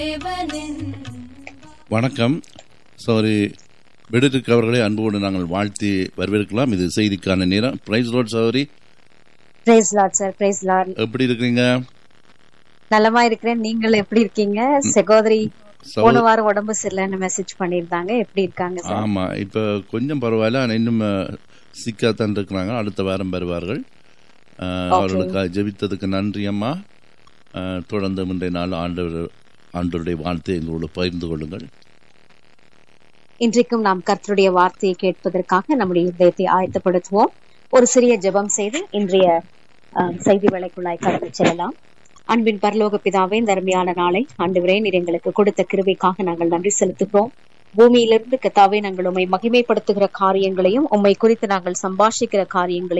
வணக்கம் சாரி விடுதிக்கு அவர்களை அன்போடு நாங்கள் வாழ்த்தி வரவேற்கலாம் இது செய்திக்கான நேரம் பிரைஸ் ரோட் சௌரி Price Lord sir Price Lord எப்படி இருக்கிறீங்க நலமா இருக்கிறேன் நீங்கள் எப்படி இருக்கீங்க சகோதரி சகோ- போன வாரம் உடம்பு சரியில்லைன்னு மெசேஜ் பண்ணிருந்தாங்க எப்படி இருக்காங்க சார் ஆமா இப்ப கொஞ்சம் பரவாயில்ல ஆனா இன்னும் சிக்காத்தான் இருக்கிறாங்க அடுத்த வாரம் வருவார்கள் அஹ், அவர்களுக்கு ஜெபித்ததுக்கு நன்றி அம்மா அஹ், தொடர்ந்து முந்தைய நாள் ஆண்டவர் ஆண்டவருடைய வாழ்த்தை எங்களோடு பகிர்ந்து கொள்ளுங்கள் இன்றைக்கும் நாம் கர்த்தருடைய வார்த்தையை கேட்பதற்காக நம்முடைய இதயத்தை ஆயத்தப்படுத்துவோம் ஒரு சிறிய ஜெபம் செய்து இன்றைய அஹ், செய்தி வேலைக்குள்ளாய் கடந்து செல்லலாம் அன்பின் பரலோக பிதாவே இந்த அருமையான நாளை ஆண்டவரே நீர் எங்களுக்கு கொடுத்த கிருபைக்காக நாங்கள் நன்றி செலுத்துகிறோம் பூமியிலிருந்து கத்தாவே நாங்கள் உம்மை மகிமைப்படுத்துகிற காரியங்களையும் உம்மை குறித்து நாங்கள் சம்பாஷிக்கிற காரியங்களையும்